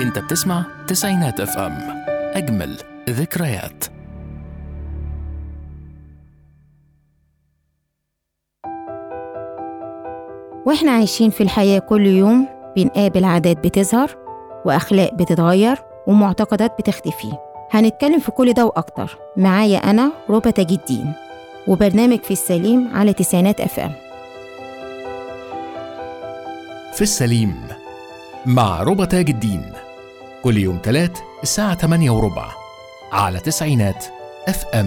انت بتسمع تسعينات اف ام اجمل ذكريات واحنا عايشين في الحياة كل يوم بنقابل عادات بتظهر وأخلاق بتتغير ومعتقدات بتختفي هنتكلم في كل ده وأكتر معايا أنا ربى تاج الدين وبرنامج في السليم على تسعينات اف ام في السليم مع ربى تاج الدين كل يوم تلات الساعة 8 وربع على تسعينات اف ام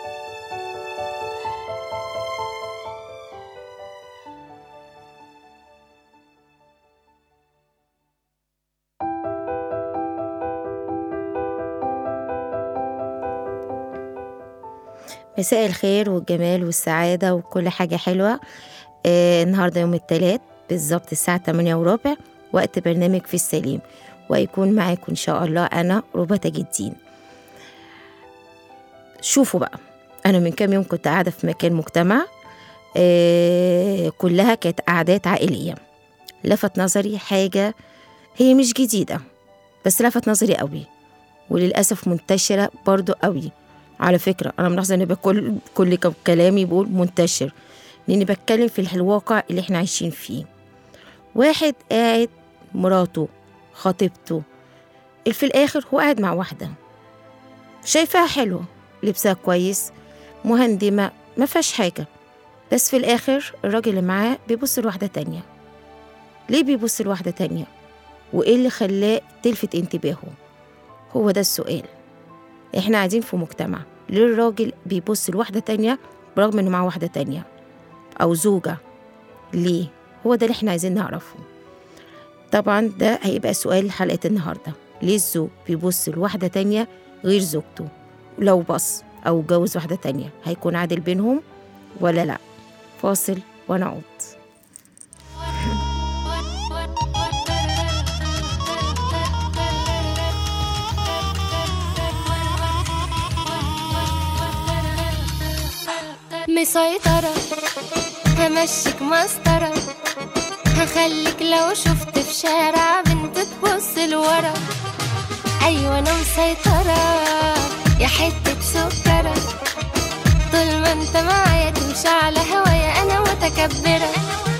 مساء الخير والجمال والسعادة وكل حاجة حلوة آه النهاردة يوم التلات بالظبط الساعة 8 وربع وقت برنامج في السليم ويكون معاكم إن شاء الله أنا ربى تاج الدين شوفوا بقى أنا من كام يوم كنت قاعدة في مكان مجتمع آه كلها كانت قعدات عائلية لفت نظري حاجة هي مش جديدة بس لفت نظري قوي وللأسف منتشرة برضو قوي على فكرة أنا ملاحظة إن بكل كل ك- كلامي بقول منتشر لأني بتكلم في الواقع اللي إحنا عايشين فيه واحد قاعد مراته خطيبته في الآخر هو قاعد مع واحدة شايفاها حلوة لبسها كويس مهندمة ما فيهاش حاجة بس في الآخر الراجل اللي معاه بيبص لواحدة تانية ليه بيبص لواحدة تانية وإيه اللي خلاه تلفت انتباهه هو ده السؤال احنا قاعدين في مجتمع ليه الراجل بيبص لواحدة تانية برغم انه معاه واحدة تانية او زوجة ليه هو ده اللي احنا عايزين نعرفه طبعا ده هيبقى سؤال حلقة النهاردة ليه الزوج بيبص لواحدة تانية غير زوجته لو بص او اتجوز واحدة تانية هيكون عادل بينهم ولا لا فاصل ونعود مسيطرة همشيك مسطرة هخليك لو شفت في شارع بنت تبص لورا أيوة أنا مسيطرة يا حتة سكرة طول ما انت معايا تمشي على هوايا أنا متكبرة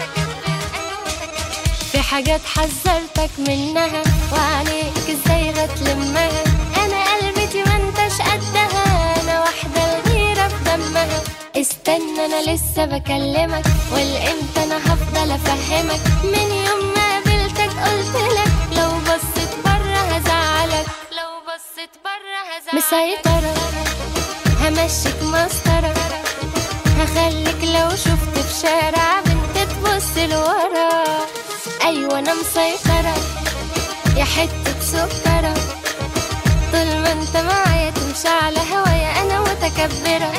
في حاجات حذرتك منها وعليك ازاي هتلمها انا قلبتي ما انتش قدها انا واحدة الغيرة في دمها استنى انا لسه بكلمك والامتى انا هفضل افهمك من يوم ما قابلتك قلتلك لو بصيت بره هزعلك لو بصيت بره هزعلك مسيطرة همشيك مسطرة هخليك لو شفت في شارع بنت تبص لورا ايوه انا مسيطرة يا حتة سكرة طول ما انت معايا تمشي على هوايا انا متكبرة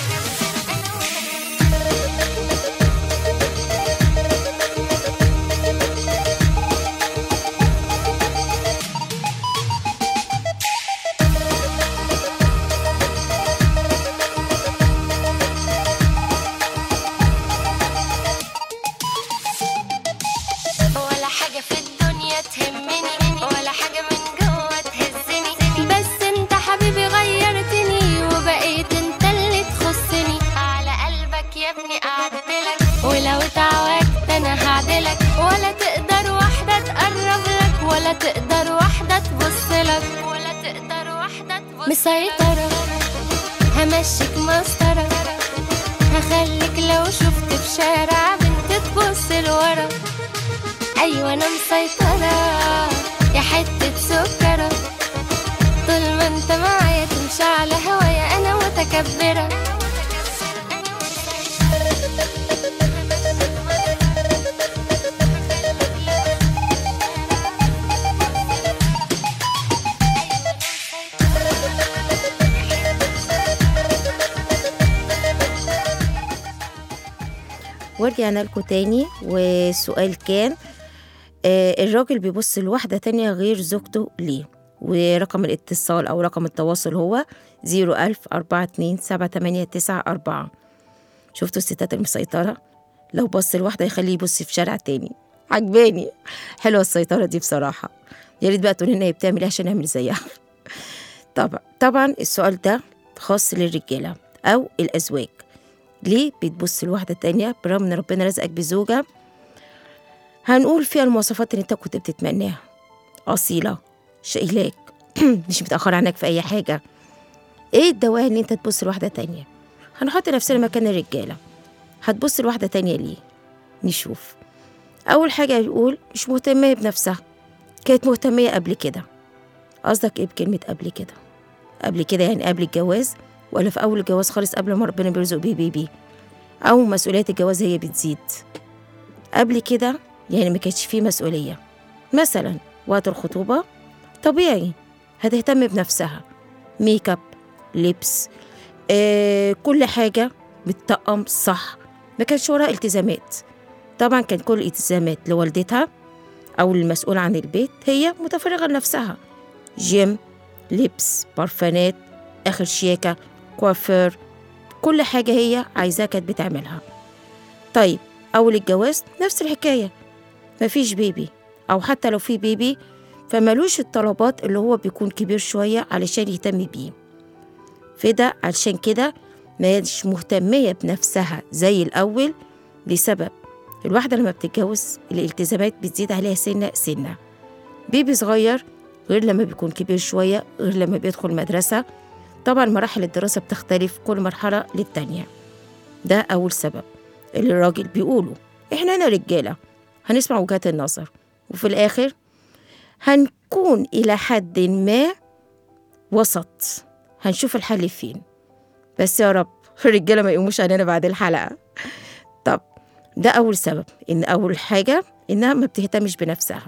ولا حاجة في الدنيا تهمني ولا حاجة من جوه تهزني بس انت حبيبي غيرتني وبقيت انت اللي تخصني على قلبك يا ابني قعدتلك ولو اتعودت انا هعدلك ولا تقدر واحدة تقرب لك ولا تقدر واحدة تبص لك ولا تقدر واحدة تبص مسيطرة همشيك مسطرة هخليك لو شفت في شارع بنت تبص لورا ايوه انا مسيطرة يا حتة سكرة طول ما انت معايا تمشي على هوايا انا متكبرة ورجعنا لكم تاني والسؤال كان آه الراجل بيبص لواحدة تانية غير زوجته ليه ورقم الاتصال أو رقم التواصل هو زيرو ألف أربعة اتنين سبعة تمانية تسعة أربعة شفتوا الستات المسيطرة لو بص لواحدة يخليه يبص في شارع تاني عجباني حلوة السيطرة دي بصراحة يا ريت بقى تقول لنا هي بتعمل ايه عشان نعمل زيها طبعا طبعا السؤال ده خاص للرجاله او الازواج ليه بتبص لواحده تانية برغم ان ربنا رزقك بزوجه هنقول فيها المواصفات اللي انت كنت بتتمناها اصيله شايلاك مش متاخر عنك في اي حاجه ايه الدواعي ان انت تبص لواحده تانية هنحط نفسنا مكان الرجاله هتبص لواحده تانية ليه نشوف اول حاجه يقول مش مهتمه بنفسها كانت مهتميه قبل كده قصدك ايه بكلمه قبل كده قبل كده يعني قبل الجواز ولا في اول الجواز خالص قبل ما ربنا بيرزق بيه بيبي او مسؤوليات الجواز هي بتزيد قبل كده يعني ما كانش فيه مسؤوليه مثلا وقت الخطوبه طبيعي هتهتم بنفسها ميك اب لبس آه كل حاجه بتطقم صح ما كانش وراها التزامات طبعا كان كل الالتزامات لوالدتها او المسؤول عن البيت هي متفرغه لنفسها جيم لبس برفانات اخر شياكه كوافير كل حاجه هي عايزاها كانت بتعملها طيب اول الجواز نفس الحكايه مفيش بيبي او حتى لو في بيبي فملوش الطلبات اللي هو بيكون كبير شويه علشان يهتم بيه فده علشان كده مش مهتمية بنفسها زي الأول لسبب الواحدة لما بتتجوز الالتزامات بتزيد عليها سنة سنة بيبي صغير غير لما بيكون كبير شوية غير لما بيدخل مدرسة طبعا مراحل الدراسة بتختلف كل مرحلة للتانية ده أول سبب اللي الراجل بيقوله إحنا هنا رجالة هنسمع وجهات النظر وفي الآخر هنكون إلى حد ما وسط هنشوف الحل فين بس يا رب الرجاله ما يقوموش علينا بعد الحلقه طب ده اول سبب ان اول حاجه انها ما بتهتمش بنفسها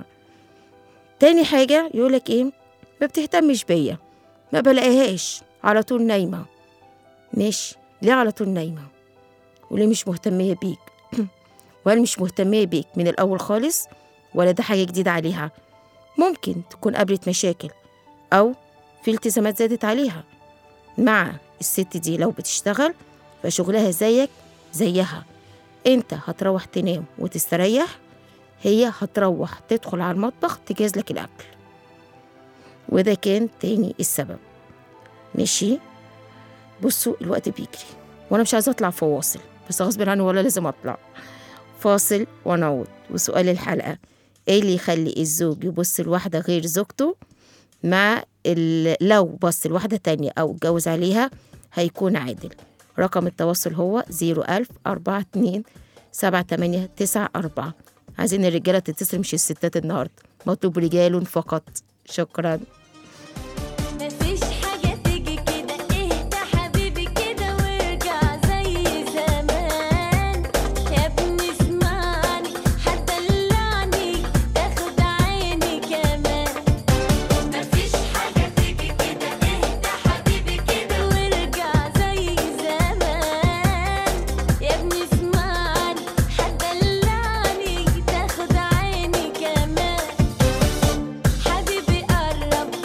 تاني حاجه يقولك ايه ما بتهتمش بيا ما بلاقيهاش على طول نايمه ماشي ليه على طول نايمه وليه مش مهتميه بيك وهل مش مهتميه بيك من الاول خالص ولا ده حاجه جديده عليها ممكن تكون قابلت مشاكل او في التزامات زادت عليها مع الست دي لو بتشتغل فشغلها زيك زيها انت هتروح تنام وتستريح هي هتروح تدخل على المطبخ تجهز لك الاكل وده كان تاني السبب ماشي بصوا الوقت بيجري وانا مش عايزه اطلع فواصل بس غصب عني ولا لازم اطلع فاصل ونعود وسؤال الحلقه ايه اللي يخلي الزوج يبص لواحده غير زوجته مع ال- لو بص لواحدة تانية أو اتجوز عليها هيكون عادل رقم التواصل هو 01000 42 78 94 عايزين الرجالة تتصل مش الستات النهاردة مطلوب رجال فقط شكرا مفيش حاجة تيجي كده اهدى حبيبي كده وارجع زي زمان يا ابني اسمعني هتدلعني تاخد عيني كمان مفيش حاجة تيجي كده اهدى حبيبي كده وارجع زي زمان يا ابني اسمعني هتدلعني تاخد عيني كمان حبيبي قرب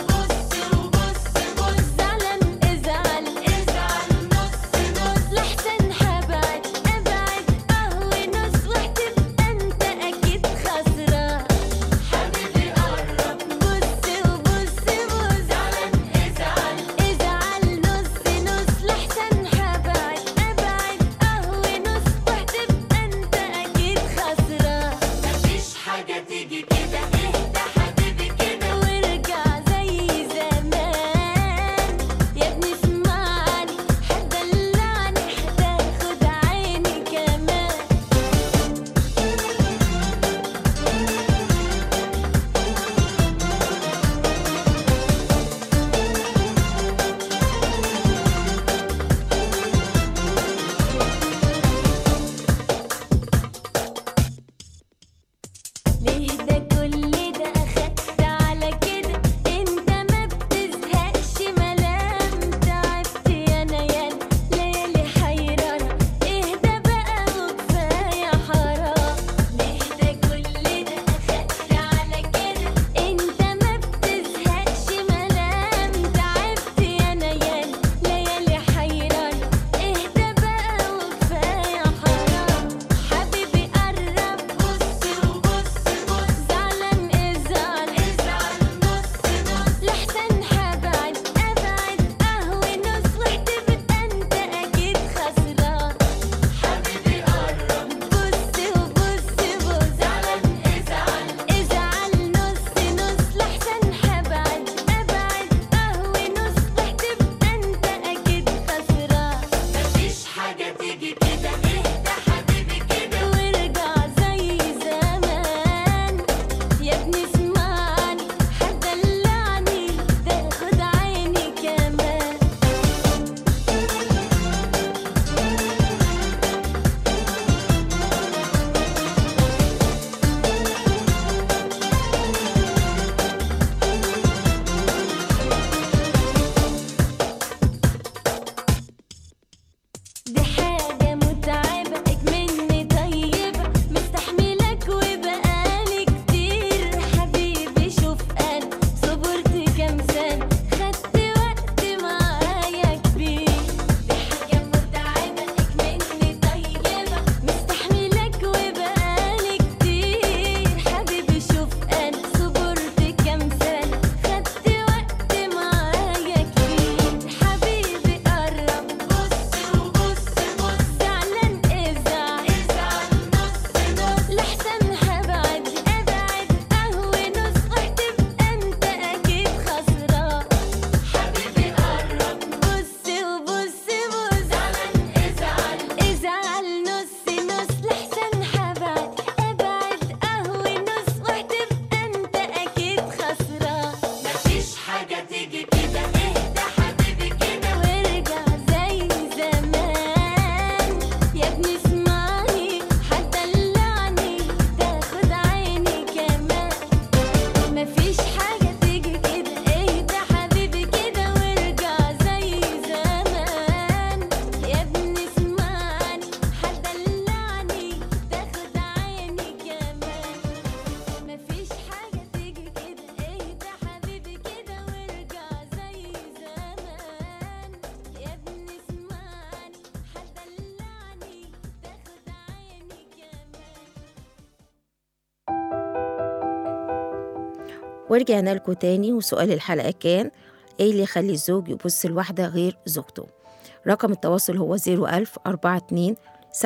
ورجعنا لكم تاني وسؤال الحلقة كان ايه اللي يخلي الزوج يبص لواحدة غير زوجته رقم التواصل هو 01000 42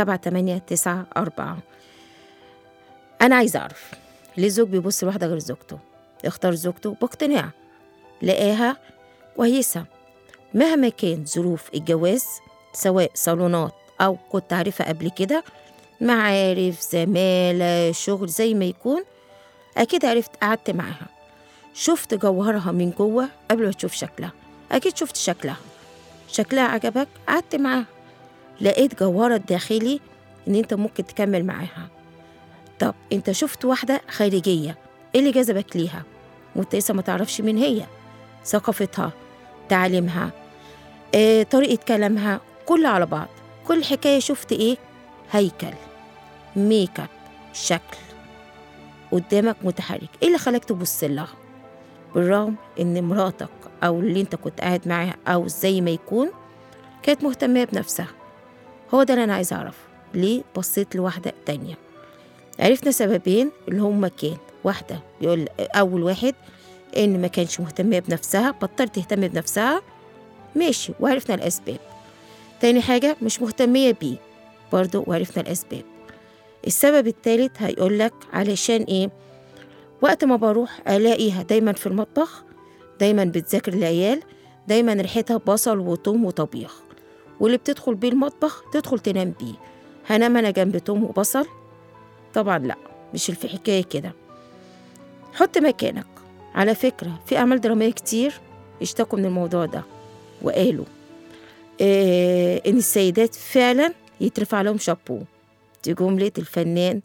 7894 أنا عايزة أعرف ليه الزوج بيبص لواحدة غير زوجته اختار زوجته باقتناع لقاها كويسة مهما كان ظروف الجواز سواء صالونات أو كنت عارفها قبل كده معارف زمالة شغل زي ما يكون أكيد عرفت قعدت معاها شفت جوهرها من جوه قبل ما تشوف شكلها أكيد شفت شكلها شكلها عجبك قعدت معاها لقيت جوهرها الداخلي إن أنت ممكن تكمل معاها طب أنت شفت واحدة خارجية إيه اللي جذبك ليها وأنت لسه ما تعرفش مين هي ثقافتها تعليمها آه، طريقة كلامها كله على بعض كل حكاية شفت إيه هيكل ميك اب شكل قدامك متحرك ايه اللي خلاك تبص لها بالرغم ان مراتك او اللي انت كنت قاعد معاها او زي ما يكون كانت مهتمة بنفسها هو ده اللي انا عايزه اعرف ليه بصيت لواحدة تانية عرفنا سببين اللي هما كان واحدة يقول اول واحد ان ما كانش مهتمة بنفسها بطلت تهتم بنفسها ماشي وعرفنا الاسباب تاني حاجة مش مهتمية بيه برضو وعرفنا الأسباب السبب التالت هيقولك علشان إيه وقت ما بروح ألاقيها دايما في المطبخ دايما بتذاكر العيال دايما ريحتها بصل وتوم وطبيخ واللي بتدخل بيه المطبخ تدخل تنام بيه هنام أنا جنب توم وبصل طبعا لأ مش في حكاية كده حط مكانك على فكرة في أعمال درامية كتير اشتكوا من الموضوع ده وقالوا آه إن السيدات فعلا يترفع لهم شابو دي جملة الفنان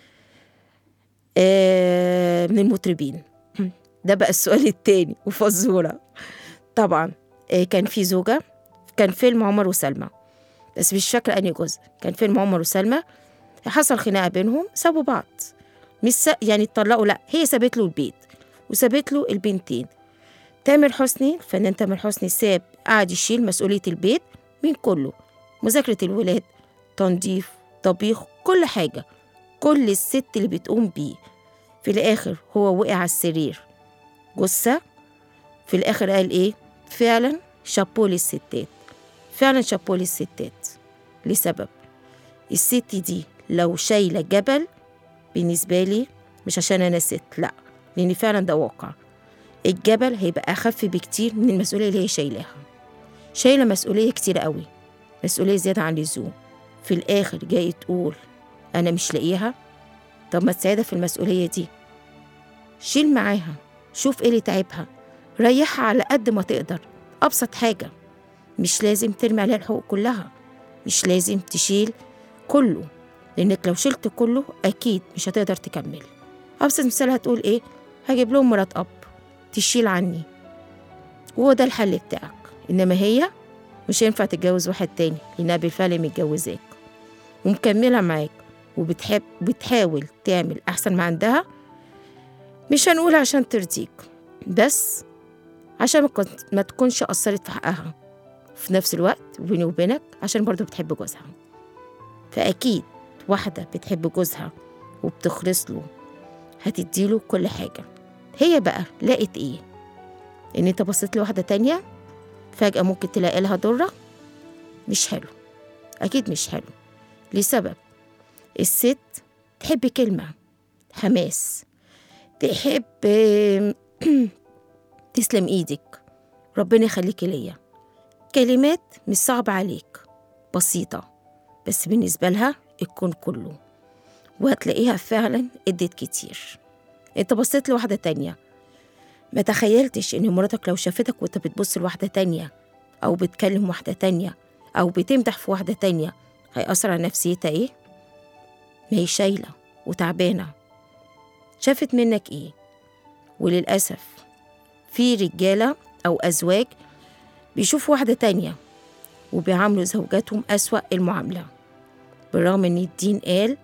آه من المطربين ده بقى السؤال التاني وفزورة طبعا آه كان في زوجة كان فيلم عمر وسلمى بس مش فاكرة أنهي جزء كان فيلم عمر وسلمى حصل خناقة بينهم سابوا بعض مش س... يعني اتطلقوا لا هي سابت له البيت وسابت له البنتين تامر حسني الفنان تامر حسني ساب قعد يشيل مسؤولية البيت من كله مذاكرة الولاد تنظيف طبيخ كل حاجة كل الست اللي بتقوم بيه في الآخر هو وقع على السرير جثة في الآخر قال إيه فعلا شابو للستات فعلا شابو للستات لسبب الست دي لو شايلة جبل بالنسبة لي مش عشان أنا ست لأ لأن فعلا ده واقع الجبل هيبقى أخف بكتير من المسؤولية اللي هي شايلاها شايلة مسؤولية كتير قوي مسؤولية زيادة عن اللزوم في الآخر جاي تقول أنا مش لاقيها طب ما تساعدها في المسؤولية دي شيل معاها شوف إيه اللي تعبها ريحها على قد ما تقدر أبسط حاجة مش لازم ترمي عليها الحقوق كلها مش لازم تشيل كله لأنك لو شلت كله أكيد مش هتقدر تكمل أبسط مثال هتقول إيه هجيب لهم مرات أب تشيل عني وهو ده الحل بتاعك إنما هي مش هينفع تتجوز واحد تاني لأنها بالفعل متجوزاك ومكملة معاك وبتحب بتحاول تعمل أحسن ما عندها مش هنقول عشان ترضيك بس عشان ما, كنت ما تكونش قصرت في حقها في نفس الوقت بيني وبينك عشان برضه بتحب جوزها فأكيد واحدة بتحب جوزها وبتخلص له هتديله كل حاجة هي بقى لقت ايه ان انت بصيت لواحدة تانية فجأة ممكن تلاقي لها ضرة مش حلو أكيد مش حلو لسبب الست تحب كلمة حماس تحب تسلم ايدك ربنا يخليكي ليا كلمات مش صعبة عليك بسيطة بس بالنسبة لها الكون كله وهتلاقيها فعلا ادت كتير انت بصيت لواحدة تانية ما تخيلتش ان مراتك لو شافتك وانت بتبص لواحدة تانية او بتكلم واحدة تانية او بتمدح في واحدة تانية هيأثر على نفسيتها ايه ما هي شايلة وتعبانة شافت منك ايه وللأسف في رجالة أو أزواج بيشوفوا واحدة تانية وبيعاملوا زوجاتهم أسوأ المعاملة بالرغم إن الدين قال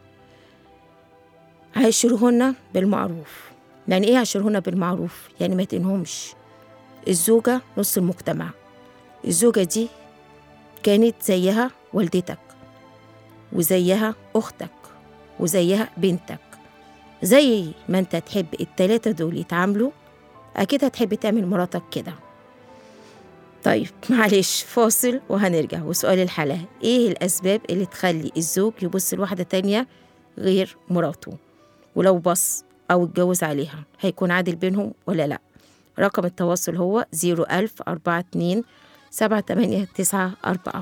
عاشرهن بالمعروف يعني إيه عاشرهن بالمعروف؟ يعني ما تنهمش الزوجة نص المجتمع الزوجة دي كانت زيها والدتك وزيها أختك وزيها بنتك زي ما انت تحب التلاتة دول يتعاملوا أكيد هتحب تعمل مراتك كده طيب معلش فاصل وهنرجع وسؤال الحلقة إيه الأسباب اللي تخلي الزوج يبص لواحدة تانية غير مراته ولو بص أو اتجوز عليها هيكون عادل بينهم ولا لأ رقم التواصل هو 01042 7894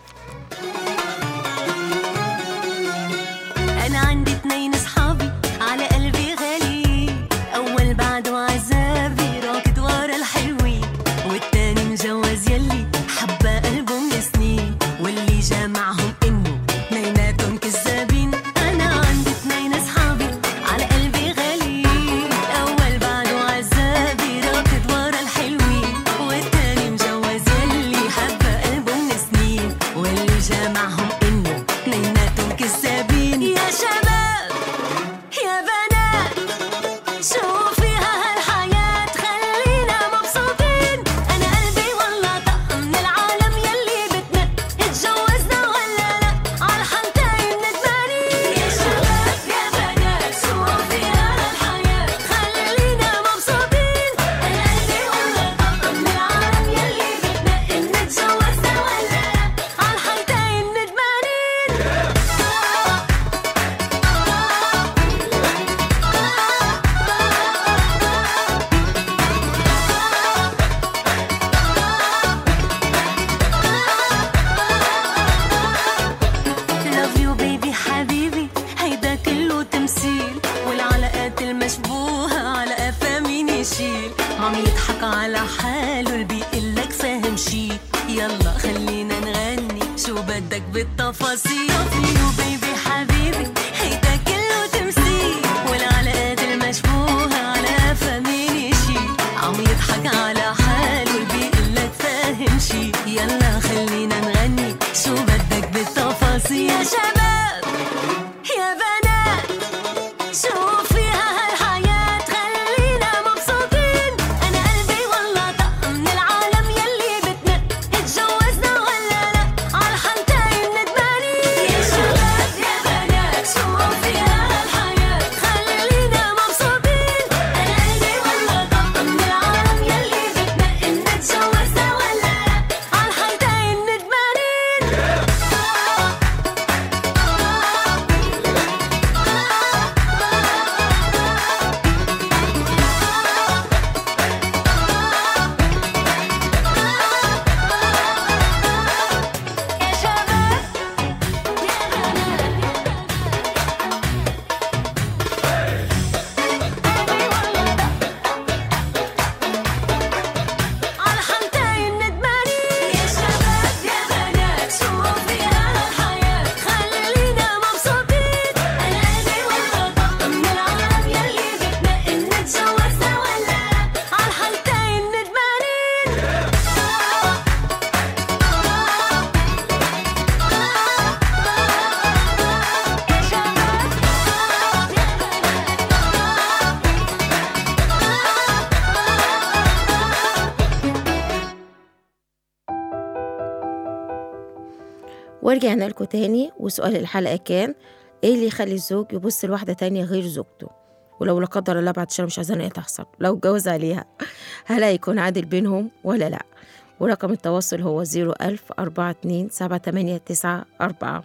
أنا عندي اتنين صحابي على قلبي غالي أول بعده عذابي راكد ورا الحلوين والتاني مجوز يلي حبة قلبه من سنين واللي جمعهم إنه اثنيناتهم كذابين أنا عندي اتنين صحابي على قلبي غالي أول بعده عذابي راكد ورا الحلوين والتاني مجوز يلي حبة قلبه من سنين واللي جمعهم إنه اثنيناتهم كذابين يا شباب يا بنات شو فيها هالحياة خلينا مبسوطين أنا قلبي والله طق من العالم يلي بتنق اتجوزنا ولا لا عالحنتين ندمانين يا شباب يا بنات شو فيها هالحياة خلينا مبسوطين أنا قلبي والله طق من العالم يلي بتنق نتجوزنا ولا لا عالحنتين ندمانين Love you baby حبيبي هيدا كله تمثيل والعلاقات المشبوهة على قفا مين يشيل عم يضحك على حاله اللي بيقلك فاهم شي يلا خلينا نغني شو بدك بالتفاصيل Love you baby حبيبي هيدا كله تمثيل والعلاقات المشبوهة على قفا مين يشيل عم يضحك على حاله اللي بيقلك فاهم شي يلا خلينا نغني شو بدك بالتفاصيل يا شباب يا بنات شو فيها هالحياة خلينا مبسوطين أنا قلبي والله طق من العالم يلي بتنق اتجوزنا ولا لا عالحنتين ندمانين يا شباب يا بنات شو فيها هالحياة خلينا مبسوطين أنا قلبي والله طق من العالم يلي بتنق نتجوزنا ولا لا عالحنتين ندمانين يا شباب عالحنتين ندمانين يا شباب يا بنات شو فيها هالحياة خلينا مبسوطين أنا قلبي والله طق من العالم يلي بتنق نتجوزنا ولا لا عالحنتين ندمانين يا شباب ورجعنا لكم تاني وسؤال الحلقة كان ايه اللي يخلي الزوج يبص لواحدة تانية غير زوجته ولو لا قدر الله بعد الشر مش عايزة إن هي تحصل لو اتجوز عليها هل هيكون عادل بينهم ولا لا ورقم التواصل هو 01000 42 7894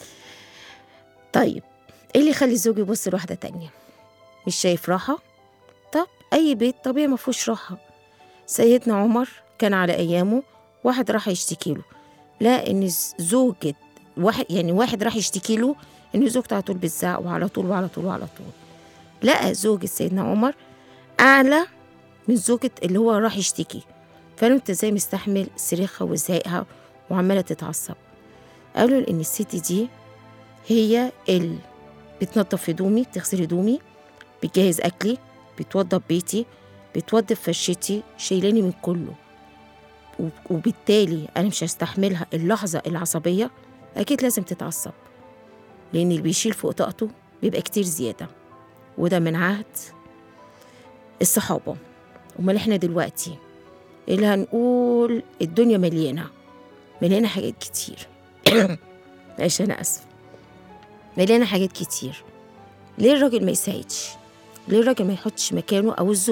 طيب ايه اللي يخلي الزوج يبص لواحدة تانية مش شايف راحة طب أي بيت طبيعي مفهوش راحة سيدنا عمر كان على أيامه واحد راح يشتكي له لا ان ز- زوجة واحد يعني واحد راح يشتكي له ان زوجته على طول بتزعق وعلى طول وعلى طول وعلى طول لقى زوجة سيدنا عمر اعلى من زوجة اللي هو راح يشتكي فقالوا انت ازاي مستحمل صريخها وزعيقها وعمالة تتعصب قالوا ان الست دي هي اللي بتنظف هدومي بتغسل هدومي بتجهز اكلي بتوضب بيتي بتوضب فرشتي شايلاني من كله وب- وبالتالي انا مش هستحملها اللحظه العصبيه اكيد لازم تتعصب لان اللي بيشيل فوق طاقته بيبقى كتير زياده وده من عهد الصحابه امال احنا دلوقتي اللي هنقول الدنيا مليانه مليانه حاجات كتير معلش انا اسف مليانه حاجات كتير ليه الراجل ما يساعدش ليه الراجل ما يحطش مكانه او الزوج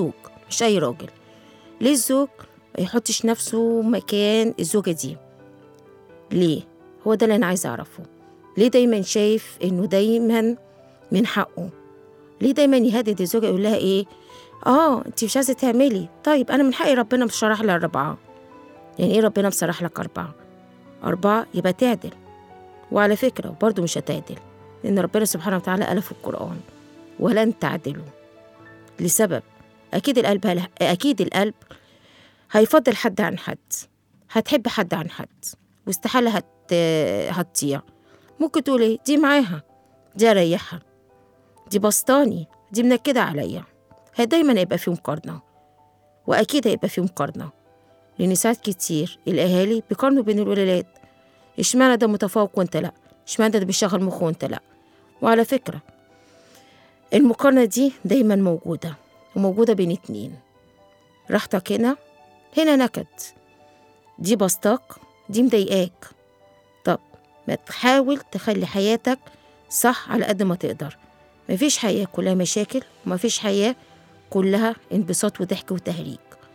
مش أي راجل ليه الزوج ما يحطش نفسه مكان الزوجة دي ليه هو ده اللي أنا عايزة أعرفه ليه دايما شايف إنه دايما من حقه ليه دايما يهدد الزوجة يقول لها إيه آه أنت مش عايزة تعملي طيب أنا من حقي ربنا مش شرح لي أربعة يعني إيه ربنا مصرح لك أربعة أربعة يبقى تعدل وعلى فكرة برضه مش هتعدل لأن ربنا سبحانه وتعالى قال في القرآن ولن تعدلوا لسبب أكيد القلب هل... أكيد القلب هيفضل حد عن حد هتحب حد عن حد واستحالة هت... هتطيع ممكن تقول إيه دي معاها دي أريحها دي بسطاني دي منكدة عليا هي دايما هيبقى في مقارنة وأكيد هيبقى في مقارنة لأن ساعات كتير الأهالي بيقارنوا بين الولاد اشمعنى ده متفوق وانت لأ اشمعنى ده بيشغل مخه وانت لأ وعلى فكرة المقارنة دي دايما موجودة وموجودة بين اتنين راحتك هنا هنا نكد دي بسطاك دي مضايقاك طب ما تحاول تخلي حياتك صح على قد ما تقدر مفيش حياة كلها مشاكل ومفيش حياة كلها انبساط وضحك وتهريج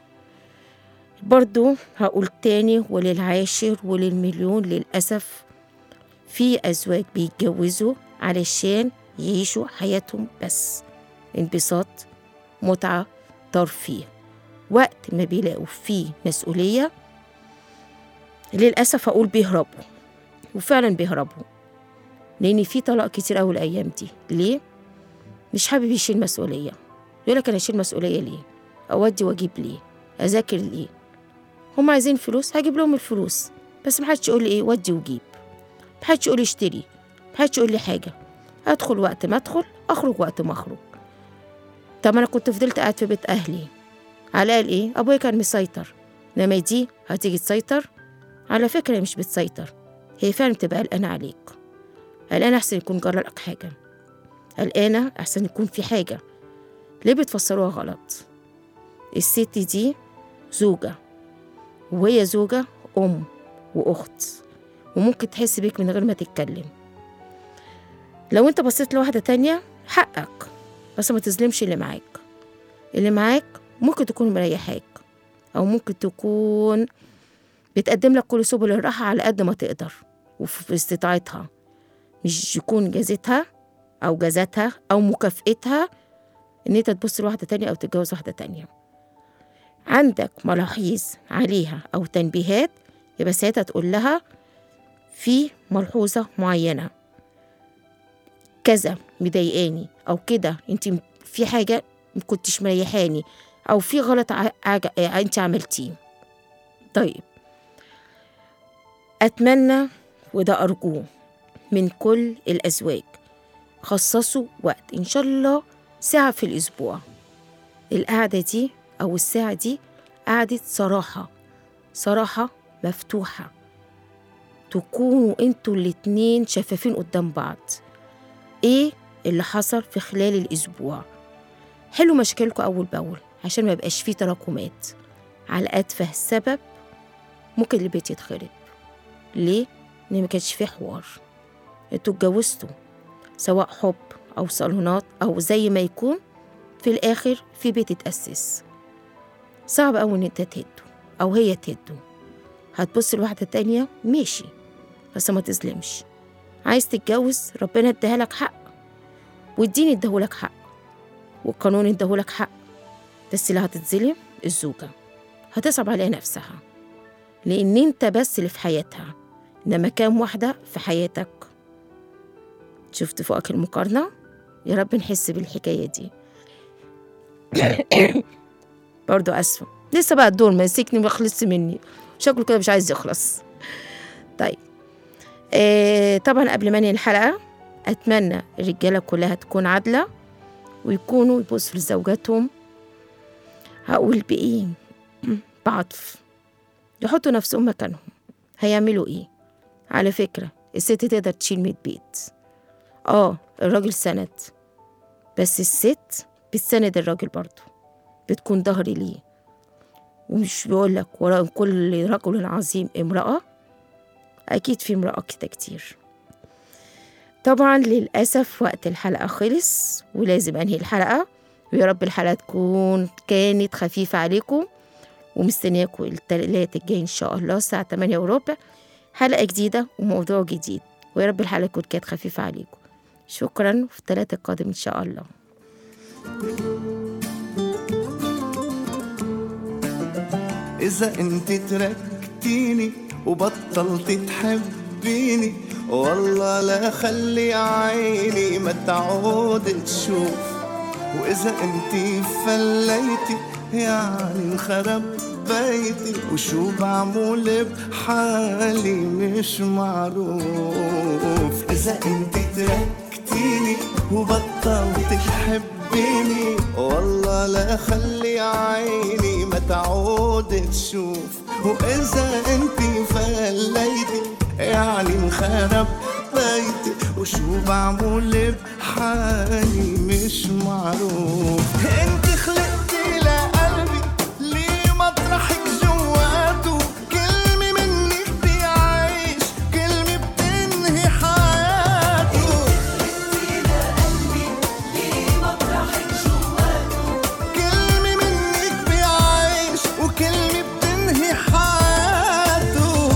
برضو هقول تاني وللعاشر وللمليون للأسف في أزواج بيتجوزوا علشان يعيشوا حياتهم بس انبساط متعة ترفيه وقت ما بيلاقوا فيه مسؤولية للأسف أقول بيهربوا وفعلا بيهربوا لأن في طلاق كتير أوي الأيام دي ليه؟ مش حابب يشيل مسؤولية يقول لك أنا أشيل مسؤولية ليه؟ أودي وأجيب ليه؟ أذاكر ليه؟ هم عايزين فلوس هجيب لهم الفلوس بس محدش يقول لي إيه ودي وجيب محدش يقول لي اشتري محدش يقول لي حاجة أدخل وقت ما أدخل أخرج وقت ما أخرج طب أنا كنت فضلت قاعد في بيت أهلي على الأقل إيه أبويا كان مسيطر إنما دي هتيجي تسيطر على فكرة هي مش بتسيطر هي فعلا بتبقى قلقانة عليك قلقانة أحسن يكون جرى لك حاجة قلقانة أحسن يكون في حاجة ليه بتفسروها غلط الست دي زوجة وهي زوجة أم وأخت وممكن تحس بيك من غير ما تتكلم لو انت بصيت لواحدة تانية حقك بس ما تظلمش اللي معاك اللي معاك ممكن تكون مريحاك أو ممكن تكون بتقدم لك كل سبل الراحة على قد ما تقدر وفي استطاعتها مش يكون جازتها أو جازتها أو مكافئتها إن أنت تبص لواحدة تانية أو تتجوز واحدة تانية عندك ملاحظ عليها أو تنبيهات يبقى ساعتها تقول لها في ملحوظة معينة كذا مضايقاني أو كده أنت في حاجة مكنتش مريحاني أو في غلط ع... عج... أنت عملتيه طيب أتمنى وده أرجوه من كل الأزواج خصصوا وقت إن شاء الله ساعة في الأسبوع القعدة دي أو الساعة دي قعدة صراحة صراحة مفتوحة تكونوا انتوا الاتنين شفافين قدام بعض ايه اللي حصل في خلال الأسبوع حلوا مشاكلكم أول بأول عشان ما يبقاش فيه تراكمات على أتفه سبب ممكن البيت يتخرب ليه؟ لأن ما كانش فيه حوار انتوا اتجوزتوا سواء حب أو صالونات أو زي ما يكون في الآخر في بيت اتأسس صعب أوي إن أنت تهده أو هي تهده هتبص لواحدة تانية ماشي بس ما تظلمش عايز تتجوز ربنا اداهالك حق والدين اداهولك حق والقانون اداهولك حق بس اللي هتتظلم الزوجة هتصعب عليها نفسها لأن انت بس اللي في حياتها إنما كام واحدة في حياتك شفت فوقك المقارنة يا رب نحس بالحكاية دي برضو أسفة لسه بقى الدور ماسكني ما خلصش مني شكله كده مش عايز يخلص طيب آه طبعا قبل ما انهي الحلقة أتمنى الرجالة كلها تكون عادلة ويكونوا يبصوا لزوجاتهم هقول بإيه بعطف يحطوا نفسهم مكانهم هيعملوا إيه على فكرة الست تقدر تشيل مية بيت آه الراجل سند بس الست بتسند الراجل برضه بتكون ظهري ليه ومش بيقول لك وراء كل رجل عظيم امرأة أكيد في امرأة كده كتير طبعا للأسف وقت الحلقة خلص ولازم أنهي الحلقة ويا رب الحلقة تكون كانت خفيفة عليكم ومستنياكم التلات الجاي إن شاء الله الساعة 8 وربع حلقة جديدة وموضوع جديد ويا رب الحلقة تكون كانت خفيفة عليكم شكرا في التلات القادم إن شاء الله إذا أنت تركتيني وبطلت تحبيني والله لا خلي عيني ما تعود تشوف وإذا أنت فليتي يعني انخرب بيتي وشو بعمل بحالي مش معروف إذا أنت تركتيني وبطلت تحبيني والله لا خلي عيني ما تعود تشوف وإذا أنت فليتي يعني انخرب بيتي وشو بعمل بحالي مش معروف انت خلقتي لقلبي ليه مطرحك جواته كلمة منك بيعيش كلمة بتنهي حياته كلمة منك بيعيش وكلمة بتنهي حياته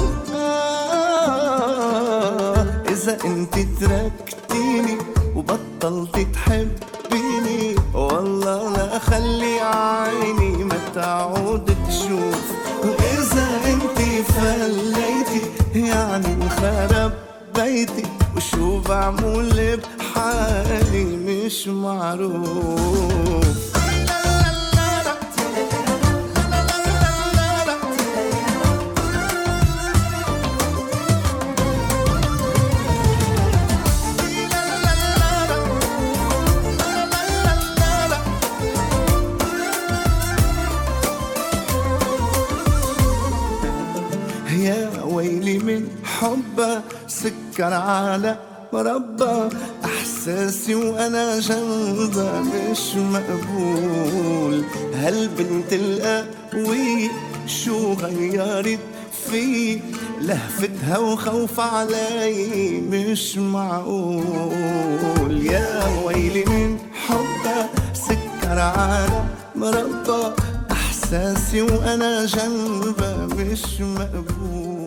آه إذا أنت تركتيني وبطلت تحبيني والله لا خلي عيني ما تعود تشوف وإذا أنت فليتي يعني انخرب بيتي وشو بعمل بحالي مش معروف يا ويلي من حبه سكر على مربى احساسي وانا جنبها مش مقبول هالبنت القوية شو غيرت في لهفتها وخوف علي مش معقول يا ويلي من حبها سكر على مربى احساسي وانا جنبها مش مقبول